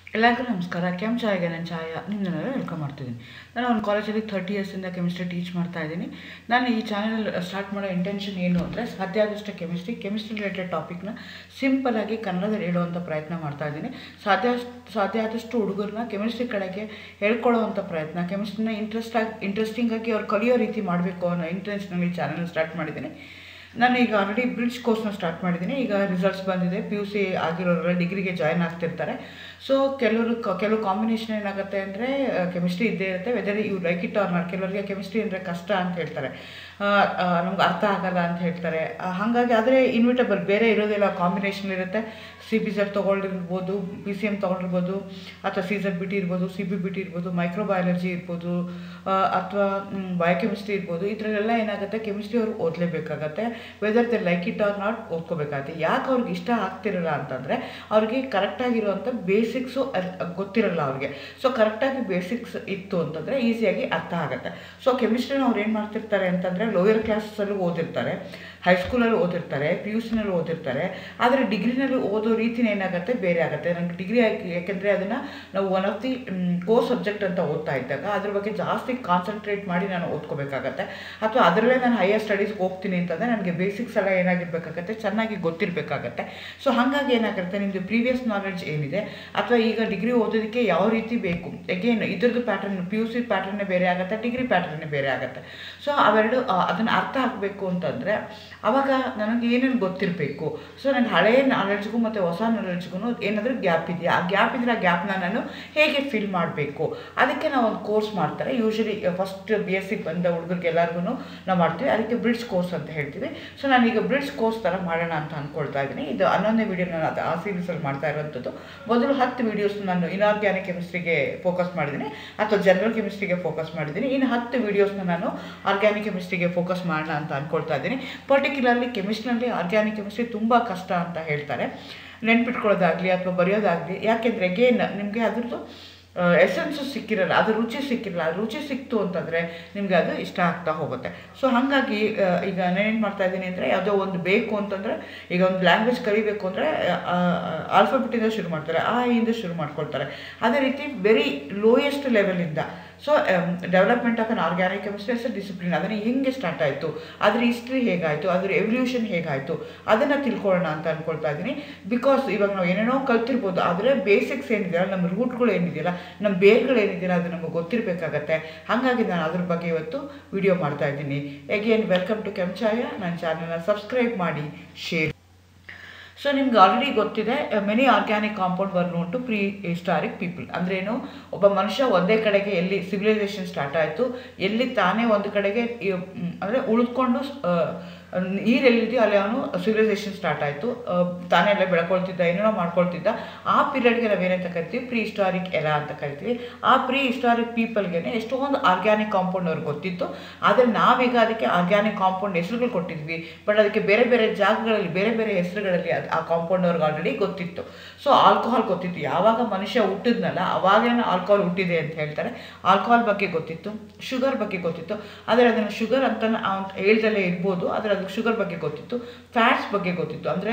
ಎಲ್ಲರಿಗೂ ನಮಸ್ಕಾರ ಕೆಮ್ ಚಾಯ್ಗೆ ನಾನು ಚಾಯ ನಿಮ್ಮನ್ನೆಲ್ಲ ವೆಲ್ಕಮ್ ಮಾಡ್ತಿದ್ದೀನಿ ನಾನು ಒಂದು ಕಾಲೇಜಲ್ಲಿ ಥರ್ಟಿ ಇಯರ್ಸಿಂದ ಕೆಮಿಸ್ಟ್ರಿ ಟೀಚ್ ಮಾಡ್ತಾ ಇದ್ದೀನಿ ನಾನು ಈ ಚಾನಲ್ ಸ್ಟಾರ್ಟ್ ಮಾಡೋ ಇಂಟೆನ್ಷನ್ ಏನು ಅಂದರೆ ಸಾಧ್ಯ ಆದಷ್ಟು ಕೆಮಿಸ್ಟ್ರಿ ಕೆಮಿಸ್ಟ್ರಿ ರಿಲೇಟೆಡ್ ಟಾಪಿಕ್ನ ಸಿಂಪಲಾಗಿ ಕನ್ನಡದಲ್ಲಿ ಹೇಳುವಂಥ ಪ್ರಯತ್ನ ಮಾಡ್ತಾ ಇದ್ದೀನಿ ಸಾಧ್ಯ ಸಾಧ್ಯ ಆದಷ್ಟು ಹುಡುಗರನ್ನ ಕೆಮಿಸ್ಟ್ರಿ ಕಡೆಗೆ ಹೇಳ್ಕೊಳ್ಳೋವಂಥ ಪ್ರಯತ್ನ ಕೆಮಿಸ್ಟ್ರಿನ ಇಂಟ್ರೆಸ್ಟ್ ಆಗಿ ಇಂಟ್ರೆಸ್ಟಿಂಗಾಗಿ ಅವ್ರು ಕಲಿಯೋ ರೀತಿ ಮಾಡಬೇಕು ಅನ್ನೋ ಇಂಟೆನ್ಷನಲ್ಲಿ ಚಾನಲ್ ಸ್ಟಾರ್ಟ್ ಮಾಡಿದ್ದೀನಿ ನಾನು ಈಗ ಆಲ್ರೆಡಿ ಬ್ರಿಡ್ಜ್ ಕೋರ್ಸ್ನ ಸ್ಟಾರ್ಟ್ ಮಾಡಿದ್ದೀನಿ ಈಗ ರಿಸಲ್ಟ್ಸ್ ಬಂದಿದೆ ಪಿ ಯು ಸಿ ಆಗಿರೋರೆಲ್ಲ ಡಿಗ್ರಿಗೆ ಜಾಯ್ನ್ ಆಗ್ತಿರ್ತಾರೆ ಸೊ ಕೆಲವರು ಕ- ಕೆಲವು ಕಾಂಬಿನೇಷನ್ ಏನಾಗುತ್ತೆ ಅಂದರೆ ಕೆಮಿಸ್ಟ್ರಿ ಇದ್ದೇ ಇರುತ್ತೆ whether you like it or not ಕೆಲವರಿಗೆ ಕೆಮಿಸ್ಟ್ರಿ ಅಂದರೆ ಕಷ್ಟ ಅಂತ ಹೇಳ್ತಾರೆ ನಮ್ಗೆ ಅರ್ಥ ಆಗಲ್ಲ ಅಂತ ಹೇಳ್ತಾರೆ ಆ, ಹಾಗಾಗಿ ಆದರೆ ಇನ್ವಿಟಬಲ್ ಬೇರೆ ಇರೋದಿಲ್ಲ ಕಾಂಬಿನೇಷನ್ ಇರುತ್ತೆ ಸಿ ಬಿ ಸೆಟ್ ತೊಗೊಂಡಿರ್ಬೋದು ಪಿ ಸಿ ಎಮ್ ತೊಗೊಂಡಿರ್ಬೋದು ಅಥವಾ ಸಿ ಸೆಟ್ ಬಿಟಿ ಇರ್ಬೋದು ಸಿ ಬಿ ಬಿಟಿ ಇರ್ಬೋದು ಮೈಕ್ರೋಬಯಾಲಜಿ ಇರ್ಬೋದು ಅಥವಾ ಬಯೋಕೆಮಿಸ್ಟ್ರಿ ಇರ್ಬೋದು ಇದರಲ್ಲೆಲ್ಲ ಏನಾಗುತ್ತೆ ಕೆಮಿಸ್ಟ್ರಿ ಅವ್ರು ಓದಲೇಬೇಕಾಗತ್ತೆ whether they like it or not ಓದ್ಕೋಬೇಕಾಗತ್ತೆ ಯಾಕೆ ಅವ್ರಿಗೆ ಇಷ್ಟ ಆಗ್ತಿರಲ್ಲ ಅಂತಂದರೆ ಅವ್ರಿಗೆ ಕರೆಕ್ಟಾಗಿರುವಂಥ ಬೇಸಿಕ್ಸು ಗೊತ್ತಿರಲ್ಲ ಅವ್ರಿಗೆ ಸೊ ಕರೆಕ್ಟಾಗಿ ಬೇಸಿಕ್ಸ್ ಇತ್ತು ಅಂತಂದರೆ ಈಸಿಯಾಗಿ ಅರ್ಥ ಆಗುತ್ತೆ ಸೊ ಕೆಮಿಸ್ಟ್ರಿನ ಅವ್ರು ಏನು ಮಾಡ್ತಿರ್ತಾರೆ ಅಂತಂದರೆ ಲೋಯರ್ ಕ್ಲಾಸಲ್ಲೂ ಓದಿರ್ತಾರೆ ಹೈಸ್ಕೂಲಲ್ಲಿ ಓದಿರ್ತಾರೆ ಪಿ ಯು ಸಿನಲ್ಲಿ ಓದಿರ್ತಾರೆ ಆದರೆ ಡಿಗ್ರಿನಲ್ಲಿ ಓದೋ ರೀತಿನೇ ಏನಾಗುತ್ತೆ ಬೇರೆ ಆಗುತ್ತೆ ನನಗೆ ಡಿಗ್ರಿ ಯಾಕೆಂದರೆ ಅದನ್ನು ನಾವು one of the core subject ಅಂತ ಓದ್ತಾ ಇದ್ದಾಗ ಅದ್ರ ಬಗ್ಗೆ ಜಾಸ್ತಿ ಕಾನ್ಸಂಟ್ರೇಟ್ ಮಾಡಿ ನಾನು ಓದ್ಕೋಬೇಕಾಗತ್ತೆ ಅಥವಾ ಅದರಲ್ಲೇ ನಾನು ಹೈಯರ್ ಸ್ಟಡೀಸ್ಗೆ ಹೋಗ್ತೀನಿ ಅಂತಂದರೆ ನನಗೆ ಬೇಸಿಕ್ಸ್ ಎಲ್ಲ ಏನಾಗಿರ್ಬೇಕಾಗತ್ತೆ ಚೆನ್ನಾಗಿ ಗೊತ್ತಿರಬೇಕಾಗತ್ತೆ ಸೊ ಹಾಗಾಗಿ ಏನಾಗುತ್ತೆ ನಿಮ್ಮದು ಪ್ರೀವಿಯಸ್ ನಾಲೆಡ್ಜ್ ಏನಿದೆ ಅಥವಾ ಈಗ ಡಿಗ್ರಿ ಓದೋದಕ್ಕೆ ಯಾವ ರೀತಿ ಬೇಕು ಎಗೇನ್ ಇದ್ರದ್ದು ಪ್ಯಾಟರ್ನ್ ಪಿ ಯು ಸಿ ಪ್ಯಾಟರ್ನೇ ಬೇರೆ ಆಗುತ್ತೆ ಡಿಗ್ರಿ ಪ್ಯಾಟರ್ನೇ ಬೇರೆ ಆಗುತ್ತೆ ಸೊ ಅವೆರಡು ಅದನ್ನು ಅರ್ಥ ಆಗಬೇಕು ಅಂತಂದರೆ ಅವಾಗ ನನಗೆ ಏನೇನು ಗೊತ್ತಿರಬೇಕು ಸೊ ನನ್ನ ಹಳೆಯ ನಾಲೆಡ್ಜ್ಗೂ ಮತ್ತು ಹೊಸ ನಾಲೆಡ್ಜ್ಗೂ ಏನಾದರೂ ಗ್ಯಾಪ್ ಇದೆಯಾ ಆ ಗ್ಯಾಪ್ ಇದ್ರೆ ಆ ಗ್ಯಾಪ್ನ ನಾನು ಹೇಗೆ ಫಿಲ್ ಮಾಡಬೇಕು ಅದಕ್ಕೆ ನಾವು ಒಂದು ಕೋರ್ಸ್ ಮಾಡ್ತಾರೆ usually first B S C ಬಂದ ಹುಡುಗರಿಗೆ ಎಲ್ಲರಿಗೂ ನಾವು ಮಾಡ್ತೀವಿ ಅದಕ್ಕೆ ಬ್ರಿಡ್ಜ್ ಕೋರ್ಸ್ ಅಂತ ಹೇಳ್ತೀವಿ ಸೊ ನಾನೀಗ ಬ್ರಿಡ್ಜ್ ಕೋರ್ಸ್ ಥರ ಮಾಡೋಣ ಅಂತ ಅಂದ್ಕೊಳ್ತಾ ಇದ್ದೀನಿ ಇದು ಹನ್ನೊಂದನೇ ವಿಡಿಯೋ ನಾನು ಅದು ಆ ಸೀರೀಸಲ್ಲಿ ಮಾಡ್ತಾ ಇರೋಂಥದ್ದು ಮೊದಲು ಹತ್ತು ವೀಡಿಯೋಸ್ ನಾನು ಇನಾರ್ಗ್ಯಾನಿಕ್ ಕೆಮಿಸ್ಟ್ರಿಗೆ ಫೋಕಸ್ ಮಾಡಿದ್ದೀನಿ ಅಥವಾ ಜನರಲ್ ಕೆಮಿಸ್ಟ್ರಿಗೆ ಫೋಕಸ್ ಮಾಡಿದ್ದೀನಿ ಇನ್ನು ಹತ್ತು ವೀಡಿಯೋಸ್ನ ನಾನು ಆರ್ಗ್ಯಾನಿಕ್ ಕೆಮಿಸ್ಟ್ರಿಗೆ ಫೋಕಸ್ ಮಾಡೋಣ ಅಂತ ಅಂದ್ಕೊಳ್ತಾ ಇದ್ದೀನಿ ಪರ್ಟಿಕ್ಯುಲರ್ಲಿ ಕೆಮಿಸ್ಟ್ರಿನಲ್ಲಿ ಆರ್ಗ್ಯಾನಿಕ್ ಕೆಮಿಸ್ಟ್ರಿ ತುಂಬ ಕಷ್ಟ ಅಂತ ಹೇಳ್ತಾರೆ ನೆನ್ಪಿಟ್ಕೊಳ್ಳೋದಾಗಲಿ ಅಥವಾ ಬರೆಯೋದಾಗಲಿ ಯಾಕೆಂದರೆ ಗೇನ್ ನಿಮಗೆ ಅದ್ರದ್ದು ಎಸೆನ್ಸು ಸಿಕ್ಕಿರಲ್ಲ ಅದು ರುಚಿ ಸಿಕ್ಕಿರಲ್ಲ ಅದು ರುಚಿ ಸಿಕ್ತು ಅಂತಂದರೆ ನಿಮಗೆ ಅದು ಇಷ್ಟ ಆಗ್ತಾ ಹೋಗುತ್ತೆ ಸೊ ಹಾಗಾಗಿ ಆ, ಈಗ ನಾನೇನು ಮಾಡ್ತಾ ಇದ್ದೀನಿ ಅಂದರೆ ಯಾವುದೋ ಒಂದು ಬೇಕು ಅಂತಂದರೆ ಈಗ ಒಂದು ಲ್ಯಾಂಗ್ವೇಜ್ ಕಲಿಬೇಕು ಅಂದರೆ ಆಲ್ಫಾಬೆಟಿಂದ ಶುರು ಮಾಡ್ತಾರೆ ಆ ಇಂದ ಶುರು ಮಾಡ್ಕೊಳ್ತಾರೆ ಅದೇ ರೀತಿ ವೆರಿ ಲೋಯೆಸ್ಟ್ ಲೆವೆಲಿಂದ so development of in organic chemistry as discipline ಅದನ್ನು ಹೆಂಗೆ ಸ್ಟಾರ್ಟ್ ಆಯಿತು ಅದ್ರ ಹಿಸ್ಟ್ರಿ ಹೇಗಾಯಿತು ಅದ್ರ ಎವಲ್ಯೂಷನ್ ಹೇಗಾಯಿತು ಅದನ್ನು ತಿಳ್ಕೊಳ್ಳೋಣ ಅಂತ ಅಂದ್ಕೊಳ್ತಾ ಇದ್ದೀನಿ ಬಿಕಾಸ್ ಇವಾಗ ನಾವು ಏನೇನೋ ಕಲ್ತಿರ್ಬೋದು ಆದರೆ ಬೇಸಿಕ್ಸ್ ಏನಿದೆಯಲ್ಲ ನಮ್ಮ ರೂಟ್ಗಳು ಏನಿದೆಯಲ್ಲ ನಮ್ಮ ಬೇರ್ಗಳು ಏನಿದೆಯಲ್ಲ ಅದು ನಮಗೆ ಗೊತ್ತಿರಬೇಕಾಗತ್ತೆ ಹಾಗಾಗಿ ನಾನು ಅದ್ರ ಬಗ್ಗೆ ಇವತ್ತು ವಿಡಿಯೋ ಮಾಡ್ತಾ ಇದ್ದೀನಿ ಎಗೇನ್ ವೆಲ್ಕಮ್ ಟು ಕೆಂಚಾಯ ನನ್ನ ಚಾನಲ್ನ ಸಬ್ಸ್ಕ್ರೈಬ್ ಮಾಡಿ ಶೇರ್ ಸೊ ನಿಮ್ಗೆ ಆಲ್ರೆಡಿ ಗೊತ್ತಿದೆ many organic compound were known to prehistoric people ಅಂದ್ರೇನು ಒಬ್ಬ ಮನುಷ್ಯ ಒಂದೇ ಕಡೆಗೆ ಎಲ್ಲಿ ಸಿವಿಲೈಸೇಷನ್ ಸ್ಟಾರ್ಟ್ ಆಯಿತು ಎಲ್ಲಿ ತಾನೇ ಒಂದು ಕಡೆಗೆ ಅಂದರೆ ಉಳಿದುಕೊಂಡು ನೀರು ಎಲ್ಲಿದೆಯೋ ಅಲ್ಲಿ ಅವನು ಸಿವಿಲೈಸೇಷನ್ ಸ್ಟಾರ್ಟ್ ಆಯಿತು ತಾನೇ ಎಲ್ಲ ಬೆಳ್ಕೊಳ್ತಿದ್ದ ಏನೇನೋ ಮಾಡ್ಕೊಳ್ತಿದ್ದ ಆ ಪೀರಿಯಡ್ಗೆ ನಾವೇನಂತ ಕರಿತೀವಿ ಪ್ರೀ ಹಿಸ್ಟಾರಿಕ್ ಎರಾ ಅಂತ ಕರಿತೀವಿ ಆ ಪ್ರೀ ಹಿಸ್ಟಾರಿಕ್ ಪೀಪಲ್ಗೆ ಎಷ್ಟೊಂದು ಆರ್ಗ್ಯಾನಿಕ್ ಕಾಂಪೌಂಡ್ ಅವ್ರಿಗೆ ಗೊತ್ತಿತ್ತು ಆದರೆ ನಾವೀಗ ಅದಕ್ಕೆ ಆರ್ಗ್ಯಾನಿಕ್ ಕಾಂಪೌಂಡ್ ಹೆಸರುಗಳು ಕೊಟ್ಟಿದ್ವಿ ಬಟ್ ಅದಕ್ಕೆ ಬೇರೆ ಬೇರೆ ಜಾಗಗಳಲ್ಲಿ ಬೇರೆ ಬೇರೆ ಹೆಸರುಗಳಲ್ಲಿ ಅದು ಆ ಕಾಂಪೌಂಡ್ ಅವ್ರಿಗೆ ಆಲ್ರೆಡಿ ಗೊತ್ತಿತ್ತು ಸೊ ಆಲ್ಕೋಹಾಲ್ ಗೊತ್ತಿತ್ತು ಯಾವಾಗ ಮನುಷ್ಯ ಹುಟ್ಟಿದ್ನಲ್ಲ ಅವಾಗೇನು ಆಲ್ಕೋಹಾಲ್ ಹುಟ್ಟಿದೆ ಅಂತ ಹೇಳ್ತಾರೆ ಆಲ್ಕೋಹಾಲ್ ಬಗ್ಗೆ ಗೊತ್ತಿತ್ತು ಶುಗರ್ ಬಗ್ಗೆ ಗೊತ್ತಿತ್ತು ಆದರೆ ಅದನ್ನು ಶುಗರ್ ಅಂತ ಅಂತ ಹೇಳ್ದಲೇ ಇರ್ಬೋದು ಆದರೆ ಅದಕ್ಕೆ ಶುಗರ್ ಬಗ್ಗೆ ಗೊತ್ತಿತ್ತು ಫ್ಯಾಟ್ಸ್ ಬಗ್ಗೆ ಗೊತ್ತಿತ್ತು ಅಂದರೆ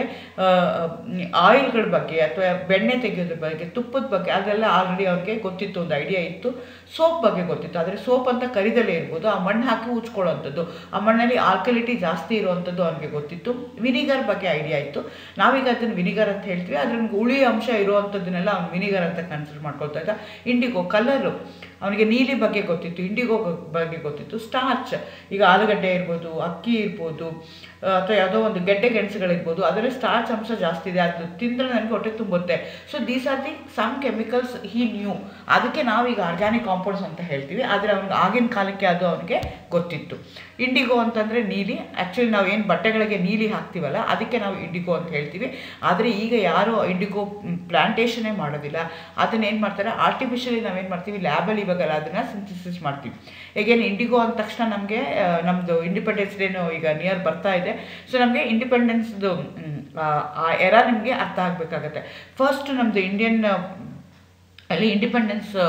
ಆಯಿಲ್ಗಳ ಬಗ್ಗೆ ಅಥವಾ ಬೆಣ್ಣೆ ತೆಗೆಯೋದ್ರ ಬಗ್ಗೆ ತುಪ್ಪದ ಬಗ್ಗೆ ಅದೆಲ್ಲ ಆಲ್ರೆಡಿ ಅವ್ರಿಗೆ ಗೊತ್ತಿತ್ತು ಒಂದು ಐಡಿಯಾ ಇತ್ತು ಸೋಪ್ ಬಗ್ಗೆ ಗೊತ್ತಿತ್ತು ಆದರೆ ಸೋಪ್ ಅಂತ ಕರಿದಲೇ ಇರ್ಬೋದು ಆ ಮಣ್ಣು ಹಾಕಿ ಉಜ್ಕೊಳ್ಳೋವಂಥದ್ದು ಆ ಮಣ್ಣಲ್ಲಿ ಆಲ್ಕಲಿಟಿ ಜಾಸ್ತಿ ಇರುವಂಥದ್ದು ಅವನಿಗೆ ಗೊತ್ತಿತ್ತು ವಿನಿಗರ್ ಬಗ್ಗೆ ಐಡಿಯಾ ಇತ್ತು ನಾವೀಗ ಅದನ್ನು ವಿನಿಗರ್ ಅಂತ ಹೇಳ್ತೀವಿ ಅದ್ರ ಹುಳಿ ಅಂಶ ಇರುವಂಥದ್ದನ್ನೆಲ್ಲ ಅವ್ನು ವಿನಿಗರ್ ಅಂತ ಕನ್ಸಿಡರ್ ಮಾಡ್ಕೊಳ್ತಾ ಇದ್ದ ಇಂಡಿಗೋ ಕಲರು ಅವನಿಗೆ ನೀಲಿ ಬಗ್ಗೆ ಗೊತ್ತಿತ್ತು ಇಂಡಿಗೋ ಬಗ್ಗೆ ಗೊತ್ತಿತ್ತು ಸ್ಟಾರ್ಚ್ ಈಗ ಆಲೂಗಡ್ಡೆ ಇರ್ಬೋದು ಅಕ್ಕಿ ಇರ್ಬೋದು ಆ, ಅಥವಾ ಯಾವುದೋ ಒಂದು ಗೆಡ್ಡೆ ಗೆಣಸುಗಳಿರ್ಬೋದು ಅದರಲ್ಲಿ ಸ್ಟಾರ್ಚ್ ಅಂಶ ಜಾಸ್ತಿ ಇದೆ ಅದು ತಿಂದರೆ ನನಗೆ ಹೊಟ್ಟೆ ತುಂಬುತ್ತೆ so these are the some chemicals he knew ಅದಕ್ಕೆ ನಾವೀಗ ಆರ್ಗ್ಯಾನಿಕ್ ಕಾಂಪೌಂಡ್ಸ್ ಅಂತ ಹೇಳ್ತೀವಿ ಆದರೆ ಅವ್ನಿಗೆ ಆಗಿನ ಕಾಲಕ್ಕೆ ಅದು ಅವನಿಗೆ ಗೊತ್ತಿತ್ತು ಇಂಡಿಗೋ ಅಂತಂದರೆ ನೀಲಿ ಆ್ಯಕ್ಚುಲಿ ನಾವು ಏನು ಬಟ್ಟೆಗಳಿಗೆ ನೀಲಿ ಹಾಕ್ತೀವಲ್ಲ ಅದಕ್ಕೆ ನಾವು ಇಂಡಿಗೋ ಅಂತ ಹೇಳ್ತೀವಿ ಆದರೆ ಈಗ ಯಾರು ಇಂಡಿಗೋ ಪ್ಲಾಂಟೇಷನ್ನೇ ಮಾಡೋದಿಲ್ಲ ಅದನ್ನ ಏನು ಮಾಡ್ತಾರೆ ಆರ್ಟಿಫಿಷಿಯಲಿ ನಾವೇನು ಮಾಡ್ತೀವಿ ಲ್ಯಾಬಲ್ಲಿ ಇವಾಗಲ್ಲ ಅದನ್ನು ಸಿಂಥಸಿಸ್ ಮಾಡ್ತೀವಿ ಈಗೇನು ಇಂಡಿಗೋ ಅಂದ ತಕ್ಷಣ ನಮಗೆ ನಮ್ಮದು ಇಂಡಿಪೆಂಡೆನ್ಸ್ ಡೇನು ಈಗ ನಿಯರ್ ಬರ್ತಾ ಇದೆ ಸೊ ನಮಗೆ ಇಂಡಿಪೆಂಡೆನ್ಸ್ದು ಆ ಎರ ನಿಮಗೆ ಅರ್ಥ ಆಗಬೇಕಾಗತ್ತೆ ಫಸ್ಟ್ ನಮ್ಮದು ಇಂಡಿಯನ್ ಅಲ್ಲಿ ಇಂಡಿಪೆಂಡೆನ್ಸ್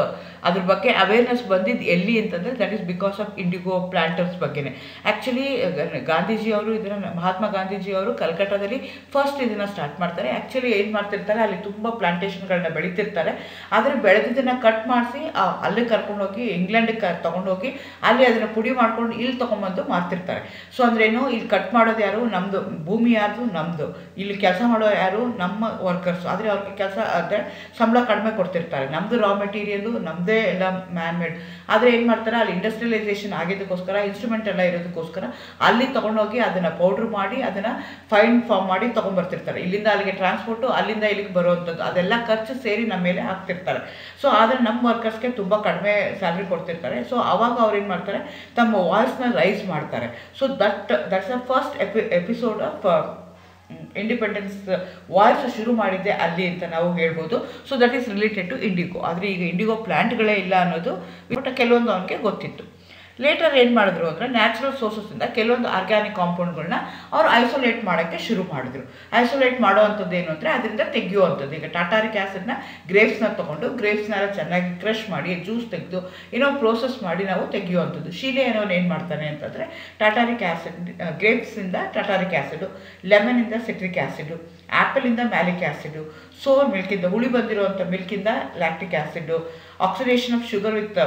ಅದ್ರ ಬಗ್ಗೆ ಅವೇರ್ನೆಸ್ ಬಂದಿದ್ದು ಎಲ್ಲಿ ಅಂತಂದರೆ that is because of indigo planters ಬಗ್ಗೆನೇ ಆ್ಯಕ್ಚುಲಿ ಗಾಂಧೀಜಿ ಅವರು ಇದನ್ನು ಮಹಾತ್ಮ ಗಾಂಧೀಜಿ ಅವರು ಕಲ್ಕಟ್ಟಾದಲ್ಲಿ ಫಸ್ಟ್ ಇದನ್ನು ಸ್ಟಾರ್ಟ್ ಮಾಡ್ತಾರೆ ಆ್ಯಕ್ಚುಲಿ ಏನು ಮಾಡ್ತಿರ್ತಾರೆ ಅಲ್ಲಿ ತುಂಬ ಪ್ಲಾಂಟೇಶನ್ಗಳನ್ನ ಬೆಳೀತಿರ್ತಾರೆ ಆದರೆ ಬೆಳೆದಿದ್ದನ್ನು ಕಟ್ ಮಾಡಿಸಿ ಅಲ್ಲಿ ಕರ್ಕೊಂಡೋಗಿ ಇಂಗ್ಲೆಂಡಿಗೆ ಕ ತೊಗೊಂಡೋಗಿ ಅಲ್ಲಿ ಅದನ್ನು ಪುಡಿ ಮಾಡ್ಕೊಂಡು ಇಲ್ಲಿ ತೊಗೊಂಬಂದು ಮಾರ್ತಿರ್ತಾರೆ ಸೊ ಅಂದ್ರೇನು ಇಲ್ಲಿ ಕಟ್ ಮಾಡೋದು ಯಾರು ನಮ್ಮದು ಭೂಮಿ ಯಾರ್ದು ನಮ್ಮದು ಇಲ್ಲಿ ಕೆಲಸ ಮಾಡೋ ಯಾರು ನಮ್ಮ ವರ್ಕರ್ಸ್ ಆದರೆ ಅವ್ರಿಗೆ ಕೆಲಸ ಅಂದರೆ ಸಂಬಳ ಕಡಿಮೆ ಕೊಡ್ತಿರ್ತಾರೆ ನಮ್ಮದು ರಾ ಮೆಟೀರಿಯಲು ನಮ್ಮದೇ ಎಲ್ಲ ಮ್ಯಾನ್ ಮೇಡ್ ಆದರೆ ಏನು ಮಾಡ್ತಾರೆ ಅಲ್ಲಿ ಇಂಡಸ್ಟ್ರಿಯಲೈಸೇಷನ್ ಆಗಿದ್ದಕ್ಕೋಸ್ಕರ ಇನ್ಸ್ಟ್ರೂಮೆಂಟ್ ಎಲ್ಲ ಇರೋದಕ್ಕೋಸ್ಕರ ಅಲ್ಲಿ ತೊಗೊಂಡೋಗಿ ಅದನ್ನು ಪೌಡ್ರ್ ಮಾಡಿ ಅದನ್ನು ಫೈನ್ ಫಾರ್ಮ್ ಮಾಡಿ ತೊಗೊಂಬರ್ತಿರ್ತಾರೆ ಇಲ್ಲಿಂದ ಅಲ್ಲಿಗೆ ಟ್ರಾನ್ಸ್ಪೋರ್ಟು ಅಲ್ಲಿಂದ ಇಲ್ಲಿಗೆ ಬರುವಂಥದ್ದು ಅದೆಲ್ಲ ಖರ್ಚು ಸೇರಿ ನಮ್ಮ ಮೇಲೆ ಹಾಕ್ತಿರ್ತಾರೆ ಸೊ ಆದರೆ ನಮ್ಮ ವರ್ಕರ್ಸ್ಗೆ ತುಂಬ ಕಡಿಮೆ ಸ್ಯಾಲ್ರಿ ಕೊಡ್ತಿರ್ತಾರೆ ಸೊ ಅವಾಗ ಅವ್ರು ಏನು ಮಾಡ್ತಾರೆ ತಮ್ಮ ವಾಯ್ಸ್ನ ರೈಸ್ ಮಾಡ್ತಾರೆ so that that's a first ಎಪಿ ಎಪಿಸೋಡ್ ಆಫ್ ಇಂಡಿಪೆಂಡೆನ್ಸ್ ವಾಯ್ಸ್ ಶುರು ಮಾಡಿದ್ದೆ ಅಲ್ಲಿ ಅಂತ ನಾವು ಹೇಳ್ಬೋದು so that is related to indigo ಆದರೆ ಈಗ ಇಂಡಿಗೋ ಪ್ಲ್ಯಾಂಟ್ಗಳೇ ಇಲ್ಲ ಅನ್ನೋದು ಬಟ್ ಕೆಲವೊಂದು ಅವನಿಗೆ ಗೊತ್ತಿತ್ತು ಲೇಟರ್ ಏನು ಮಾಡಿದ್ರು ಅಂದರೆ ನ್ಯಾಚುರಲ್ ಸೋರ್ಸಸ್ಸಿಂದ ಕೆಲವೊಂದು ಆರ್ಗ್ಯಾನಿಕ್ ಕಾಂಪೌಂಡ್ಗಳನ್ನ ಅವ್ರು ಐಸೋಲೇಟ್ ಮಾಡೋಕ್ಕೆ ಶುರು ಮಾಡಿದ್ರು ಐಸೋಲೇಟ್ ಮಾಡೋವಂಥದ್ದು ಏನು ಅಂದರೆ ಅದರಿಂದ ತೆಗೆಯುವಂಥದ್ದು ಈಗ ಟಾಟಾರಿಕ್ ಆ್ಯಸಿಡ್ನ ಗ್ರೇಪ್ಸ್ನ ತೊಗೊಂಡು ಗ್ರೇಪ್ಸ್ನೆಲ್ಲ ಚೆನ್ನಾಗಿ ಕ್ರಷ್ ಮಾಡಿ ಜ್ಯೂಸ್ ತೆಗೆದು ಏನೋ ಪ್ರೋಸೆಸ್ ಮಾಡಿ ನಾವು ತೆಗೆಯುವಂಥದ್ದು ಶೀಲೆ ಏನೋ ಏನು ಮಾಡ್ತಾನೆ ಅಂತಂದರೆ tartaric acid ಗ್ರೇಪ್ಸಿಂದ tartaric acid ಲೆಮನಿಂದ citric acid ಆ್ಯಪಲಿಂದ malic acid ಸೋರ್ ಮಿಲ್ಕಿಂದ ಹುಳಿ ಬಂದಿರುವಂಥ ಮಿಲ್ಕಿಂದ lactic acid oxidation of sugar with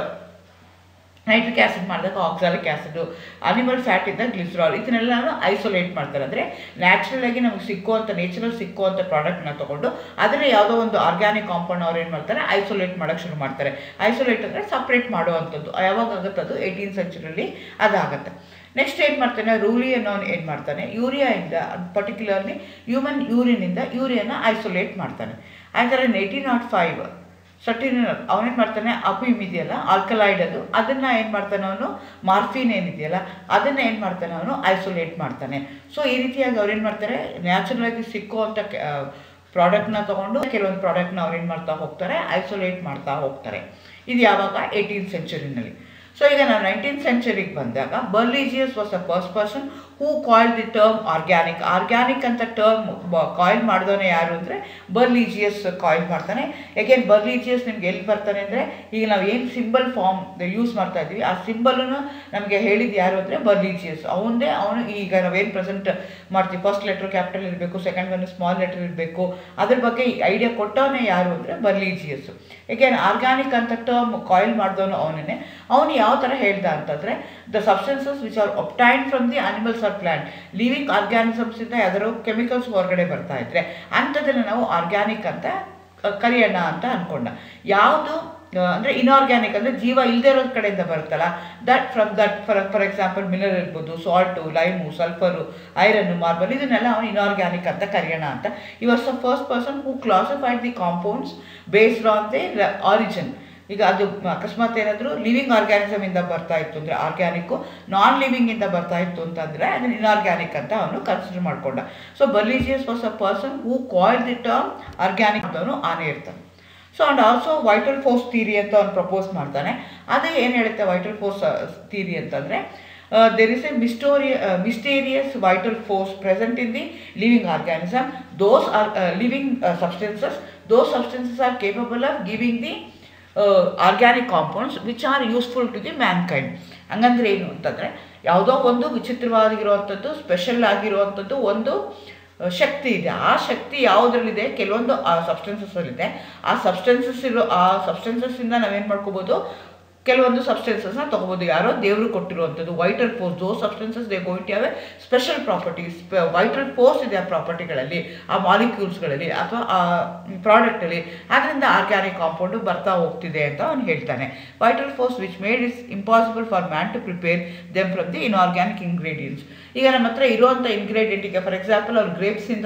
nitric acid ಮಾಡಿದಾಗ ಆಕ್ಸಾಲಿಕ್ ಆ್ಯಸಿಡು ಅನಿಮಲ್ ಫ್ಯಾಟಿಂದ ಗ್ಲಿಸರಾಲ್ ಇದನ್ನೆಲ್ಲ ಐಸೋಲೇಟ್ ಮಾಡ್ತಾರೆ ಅಂದರೆ ನ್ಯಾಚುರಲ್ ಆಗಿ ನಮಗೆ ಸಿಕ್ಕುವಂಥ ನೇಚರಲ್ ಸಿಕ್ಕುವಂಥ ಪ್ರಾಡಕ್ಟ್ನ ತೊಗೊಂಡು ಅದರ ಯಾವುದೋ ಒಂದು ಆರ್ಗ್ಯಾನಿಕ್ ಕಾಂಪೌಂಡ್ ಅವ್ರು ಏನು ಮಾಡ್ತಾರೆ ಐಸೋಲೇಟ್ ಮಾಡೋಕ್ಕೆ ಶುರು ಮಾಡ್ತಾರೆ ಐಸೋಲೇಟ್ ಅಂದರೆ ಸಪ್ರೇಟ್ ಮಾಡುವಂಥದ್ದು ಯಾವಾಗ ಆಗುತ್ತೆ ಅದು ಏಯ್ಟೀನ್ ಸೆಂಚುರಿಲಿ ಅದಾಗುತ್ತೆ ನೆಕ್ಸ್ಟ್ ಏನು ಮಾಡ್ತಾನೆ ರೂಲಿ ಅನ್ನೋನು ಏನು ಮಾಡ್ತಾನೆ ಯೂರಿಯಾಯಿಂದ ಪರ್ಟಿಕ್ಯುಲರ್ಲಿ ಹ್ಯೂಮನ್ ಯೂರಿನಿಂದ ಯೂರಿಯಾನ ಐಸೋಲೇಟ್ ಮಾಡ್ತಾನೆ ಆ ಥರ ಏಯ್ಟೀನ್ ನಾಟ್ ಫೈವ್ ಸಟಿನ್ ಅವನೇನು ಮಾಡ್ತಾನೆ ಅಪಿಮ್ ಇದೆಯಲ್ಲ ಆಲ್ಕಲೈಡ್ ಅದು ಅದನ್ನು ಏನು ಮಾಡ್ತಾನೆ ಅವನು ಮಾರ್ಫಿನ್ ಏನಿದೆಯಲ್ಲ ಅದನ್ನು ಏನು ಮಾಡ್ತಾನೆ ಅವನು ಐಸೋಲೇಟ್ ಮಾಡ್ತಾನೆ ಸೊ ಈ ರೀತಿಯಾಗಿ ಅವ್ರು ಏನು ಮಾಡ್ತಾರೆ ನ್ಯಾಚುರಲ್ ಆಗಿ ಸಿಕ್ಕುವಂಥ ಪ್ರಾಡಕ್ಟ್ನ ತೊಗೊಂಡು ಕೆಲವೊಂದು ಪ್ರಾಡಕ್ಟ್ನ ಅವ್ರು ಏನು ಮಾಡ್ತಾ ಹೋಗ್ತಾರೆ ಐಸೋಲೇಟ್ ಮಾಡ್ತಾ ಹೋಗ್ತಾರೆ ಇದು ಯಾವಾಗ ಏಯ್ಟೀನ್ ಸೆಂಚುರಿನಲ್ಲಿ ಸೊ ಈಗ ನಾವು ನೈನ್ಟೀನ್ ಸೆಂಚುರಿಗೆ ಬಂದಾಗ Berzelius was a first person who ಕಾಯ್ಲ್ ದಿ ಟರ್ಮ್ ಆರ್ಗ್ಯಾನಿಕ್ ಆರ್ಗ್ಯಾನಿಕ್ ಅಂತ ಟರ್ಮ್ ಕಾಯಿಲ್ ಮಾಡಿದವನೇ ಯಾರು ಅಂದರೆ ಬರ್ಲಿಜಿಯಸ್ ಕಾಯಿಲ್ ಮಾಡ್ತಾನೆ ಯಾಕೆಂದ್ರೆ ಬರ್ಲಿಜಿಯಸ್ ನಿಮ್ಗೆ ಎಲ್ಲಿ ಬರ್ತಾನೆ ಅಂದರೆ ಈಗ ನಾವು ಏನು ಸಿಂಬಲ್ ಫಾರ್ಮ್ ಯೂಸ್ ಮಾಡ್ತಾ ಇದ್ದೀವಿ ಆ ಸಿಂಬಲನ್ನು ನಮಗೆ ಹೇಳಿದ್ದು ಯಾರು ಅಂದರೆ ಬರ್ಲಿಜಿಯಸ್ ಅವನದೇ ಅವನು ಈಗ ನಾವೇನು ಪ್ರೆಸೆಂಟ್ ಮಾಡ್ತೀವಿ ಫಸ್ಟ್ ಲೆಟ್ರ್ ಕ್ಯಾಪಿಟಲ್ ಇರಬೇಕು ಸೆಕೆಂಡ್ ಒನ್ ಸ್ಮಾಲ್ ಲೆಟರ್ ಇರಬೇಕು ಅದ್ರ ಬಗ್ಗೆ ಐಡಿಯಾ ಕೊಟ್ಟವನೇ ಯಾರು ಅಂದರೆ ಬರ್ಲಿಜಿಯಸ್ ಏಕೆಂದ್ರೆ ಆರ್ಗ್ಯಾನಿಕ್ ಅಂತ ಟರ್ಮ್ ಕಾಯಿಲ್ ಮಾಡಿದವನು ಅವನೇ ಅವನು ಯಾವ ಥರ ಹೇಳ್ದ ಅಂತಂದರೆ the substances which are obtained from the animals or plant living ಆರ್ಗ್ಯಾನಿಸಮ್ಸಿಂದ ಯಾವ್ದಾದ್ರು ಕೆಮಿಕಲ್ಸ್ ಹೊರಗಡೆ ಬರ್ತಾ ಇದ್ರೆ ಅಂಥದ್ದನ್ನು ನಾವು ಆರ್ಗ್ಯಾನಿಕ್ ಅಂತ ಕರೆಯೋಣ ಅಂತ ಅಂದ್ಕೊಂಡ ಯಾವುದು ಅಂದರೆ ಇನ್ಆರ್ಗ್ಯಾನಿಕ್ ಅಂದರೆ ಜೀವ ಇಲ್ಲದೆ ಇರೋ ಕಡೆಯಿಂದ ಬರುತ್ತಲ್ಲ that from that for for example mineral ಇರ್ಬೋದು salt lime sulphur iron marble ಇದನ್ನೆಲ್ಲ ಅವನು ಇನ್ಆರ್ಗ್ಯಾನಿಕ್ ಅಂತ ಕರೆಯೋಣ ಅಂತ ಈ was the first person who classified the compounds based on the origin ಈಗ ಅದು ಅಕಸ್ಮಾತ್ ಏನಾದರೂ ಲಿವಿಂಗ್ ಆರ್ಗ್ಯಾನಿಸಮಿಂದ ಬರ್ತಾ ಇತ್ತು ಅಂದರೆ ಆರ್ಗ್ಯಾನಿಕ್ಕು ನಾನ್ ಲಿವಿಂಗಿಂದ ಬರ್ತಾ ಇತ್ತು ಅಂತಂದರೆ ಅದನ್ನು ಇನ್ಆರ್ಗ್ಯಾನಿಕ್ ಅಂತ ಅವನು ಕನ್ಸಿಡರ್ ಮಾಡ್ಕೊಂಡ so Berzelius was a person who ಕಾಯ್ಲ್ ದಿ ಟರ್ಮ್ ಆರ್ಗ್ಯಾನಿಕ್ ಅಂತವನು ಆನೆ ಇರ್ತಾನೆ so and also vital force theory ಅಂತ ಅವ್ನು ಪ್ರಪೋಸ್ ಮಾಡ್ತಾನೆ ಅದೇ ಏನು ಹೇಳುತ್ತೆ ವೈಟಲ್ ಫೋರ್ಸ್ ಥೀರಿ ಅಂತಂದರೆ ದೆರ್ ಇಸ್ ಎ ಮಿಸ್ಟೋರಿಯ mysterious vital force present in the living organism those are living substances those substances are capable of giving the organic compounds which are useful to the mankind ಹಂಗಂದ್ರೆ ಏನು ಅಂತಂದರೆ ಯಾವುದೋ ಒಂದು ವಿಚಿತ್ರವಾಗಿರುವಂಥದ್ದು special ಆಗಿರುವಂಥದ್ದು ಒಂದು ಶಕ್ತಿ ಇದೆ ಆ ಶಕ್ತಿ ಯಾವುದ್ರಲ್ಲಿದೆ ಕೆಲವೊಂದು ಆ ಸಬ್ಸ್ಟೆನ್ಸಸ್ಸಲ್ಲಿದೆ ಆ ಸಬ್ಸ್ಟೆನ್ಸಸ್ ಇರೋ ಆ ಸಬ್ಸ್ಟೆನ್ಸಸ್ಸಿಂದ ನಾವೇನು ಮಾಡ್ಕೋಬೋದು ಕೆಲವೊಂದು ಸಬ್ಸ್ಟೆನ್ಸಸ್ನ ತೊಗೋಬೋದು ಯಾರೋ ದೇವರು ಕೊಟ್ಟಿರುವಂಥದ್ದು vital force though substances they going have special properties vital force ಇದೆ ಆ ಪ್ರಾಪರ್ಟಿಗಳಲ್ಲಿ ಆ ಮಾಲಿಕ್ಯೂಲ್ಸ್ಗಳಲ್ಲಿ ಅಥವಾ ಆ ಪ್ರಾಡಕ್ಟಲ್ಲಿ ಅದರಿಂದ ಆರ್ಗ್ಯಾನಿಕ್ ಕಾಂಪೌಂಡು ಬರ್ತಾ ಹೋಗ್ತಿದೆ ಅಂತ ಅವನು ಹೇಳ್ತಾನೆ vital force which made it's impossible for man to prepare them from the inorganic ingredients ಈಗ ನಮ್ಮ ಹತ್ರ ಇರುವಂಥ ಇಂಗ್ರೀಡಿಯೆಂಟ್ ಈಗ ಫಾರ್ ಎಕ್ಸಾಂಪಲ್ ಅವ್ರು ಗ್ರೇಪ್ಸಿಂದ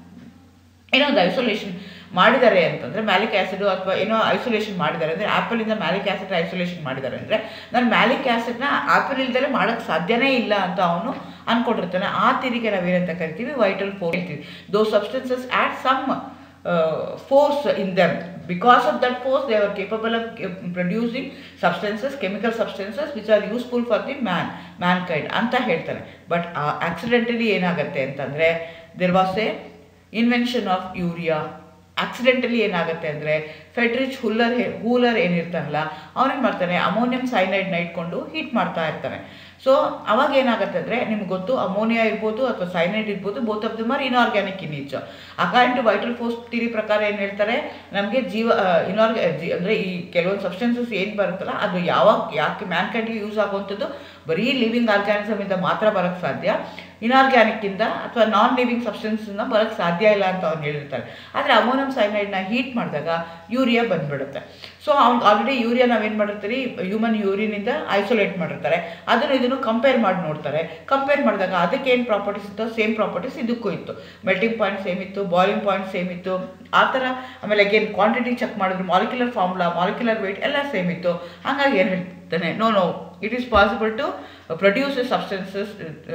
ಏನೋ ಒಂದು ಐಸೋಲೇಷನ್ ಮಾಡಿದ್ದಾರೆ ಅಂತಂದರೆ ಮ್ಯಾಲಿಕ್ ಆ್ಯಸಿಡು ಅಥವಾ ಏನೋ ಐಸೋಲೇಷನ್ ಮಾಡಿದ್ದಾರೆ ಅಂದರೆ ಆ್ಯಪಲಿಂದ ಮ್ಯಾಲಿಕ್ ಆ್ಯಸಿಡ್ ಐಸೋಲೇಷನ್ ಮಾಡಿದ್ದಾರೆ ಅಂದರೆ ನಾನು ಮ್ಯಾಲಿಕ್ ಆ್ಯಸಿಡ್ನ ಆ್ಯಪಲ್ ಇಲ್ದಲೇ ಮಾಡೋಕ್ಕೆ ಸಾಧ್ಯನೇ ಇಲ್ಲ ಅಂತ ಅವನು ಅಂದ್ಕೊಂಡಿರ್ತಾನೆ ಆ ತಿರಿಗೆ ನಾವೇನಂತ ಕರಿತೀವಿ ವೈಟಲ್ ಫೋರ್ ಹೇಳ್ತೀವಿ though substances at some force in them because of that force they are capable of producing substances chemical substances which are useful for the man mankind ಅಂತ ಹೇಳ್ತಾನೆ ಬಟ್ ಆಕ್ಸಿಡೆಂಟಲಿ ಏನಾಗುತ್ತೆ ಅಂತಂದರೆ there was a invention of urea accidentally ಏನಾಗುತ್ತೆ ಅಂದರೆ ಫೆಡ್ರಿಚ್ huller ಹೂಲರ್ ಏನಿರ್ತಾನಲ್ಲ ಅವನೇನು ಮಾಡ್ತಾನೆ ammonium ಸೈನೈಡ್ನ ಇಟ್ಕೊಂಡು heat ಮಾಡ್ತಾ ಇರ್ತಾನೆ ಸೊ ಅವಾಗ ಏನಾಗುತ್ತೆ ಅಂದರೆ ನಿಮ್ಗೆ ಗೊತ್ತು ಅಮೋನಿಯಾ ಇರ್ಬೋದು ಅಥವಾ ಸೈನೈಡ್ ಇರ್ಬೋದು both of them are inorganic in each according to vital force theory ಪ್ರಕಾರ ಏನು ಹೇಳ್ತಾರೆ ನಮಗೆ ಜೀವ ಇನ್ಆರ್ಗ ಅಂದರೆ ಈ ಕೆಲವೊಂದು ಸಬ್ಸ್ಟೆನ್ಸಸ್ ಏನು ಬರುತ್ತಲ್ಲ ಅದು ಯಾವಾಗ ಯಾಕೆ ಮ್ಯಾನ್ಕೈಂಡ್ಗೆ ಯೂಸ್ ಆಗುವಂಥದ್ದು ಬರೀ ಲಿವಿಂಗ್ ಆರ್ಗ್ಯಾನಿಸಮಿಂದ ಮಾತ್ರ ಬರೋಕ್ಕೆ ಸಾಧ್ಯ ಇನ್ಆರ್ಗ್ಯಾನಿಕ್ಕಿಂದ ಅಥವಾ ನಾನ್ ಲಿವಿಂಗ್ ಸಬ್ಸ್ಟೆನ್ಸಿಂದ ಬರೋಕ್ಕೆ ಸಾಧ್ಯ ಇಲ್ಲ ಅಂತ ಅವ್ನು ಹೇಳಿರ್ತಾರೆ ಆದರೆ ಅಮೋನಿಯಂ ಸೈನೈಡ್ನ ಹೀಟ್ ಮಾಡಿದಾಗ ಯೂರಿಯಾ ಬಂದ್ಬಿಡುತ್ತೆ ಸೊ ಅವ್ನು ಆಲ್ರೆಡಿ ಯೂರಿಯಾ ನಾವೇನು ಮಾಡಿರ್ತೀರಿ ಹ್ಯೂಮನ್ ಯೂರಿನಿಂದ ಐಸೋಲೇಟ್ ಮಾಡಿರ್ತಾರೆ ಅದನ್ನು ಇದನ್ನು ಕಂಪೇರ್ ಮಾಡಿ ನೋಡ್ತಾರೆ ಕಂಪೇರ್ ಮಾಡಿದಾಗ ಅದಕ್ಕೆ ಏನು ಪ್ರಾಪರ್ಟೀಸ್ ಇತ್ತು ಸೇಮ್ ಪ್ರಾಪರ್ಟೀಸ್ ಇದಕ್ಕೂ ಇತ್ತು ಮೆಲ್ಟಿಂಗ್ ಪಾಯಿಂಟ್ ಸೇಮ್ ಇತ್ತು ಬಾಯ್ಲಿಂಗ್ ಪಾಯಿಂಟ್ ಸೇಮ್ ಇತ್ತು ಆ ಥರ ಆಮೇಲೆ ಅಗೇನ್ ಕ್ವಾಂಟಿಟಿ ಚೆಕ್ ಮಾಡಿದ್ರು ಮಾಲಿಕ್ಯುಲರ್ ಫಾರ್ಮುಲಾ ಮಾಲಿಕ್ಯುಲರ್ ವೆಯ್ಟ್ ಎಲ್ಲ ಸೇಮ್ ಇತ್ತು ಹಾಗಾಗಿ ಏನು ಹೇಳ್ತಾನೆ no no it is possible to produce substances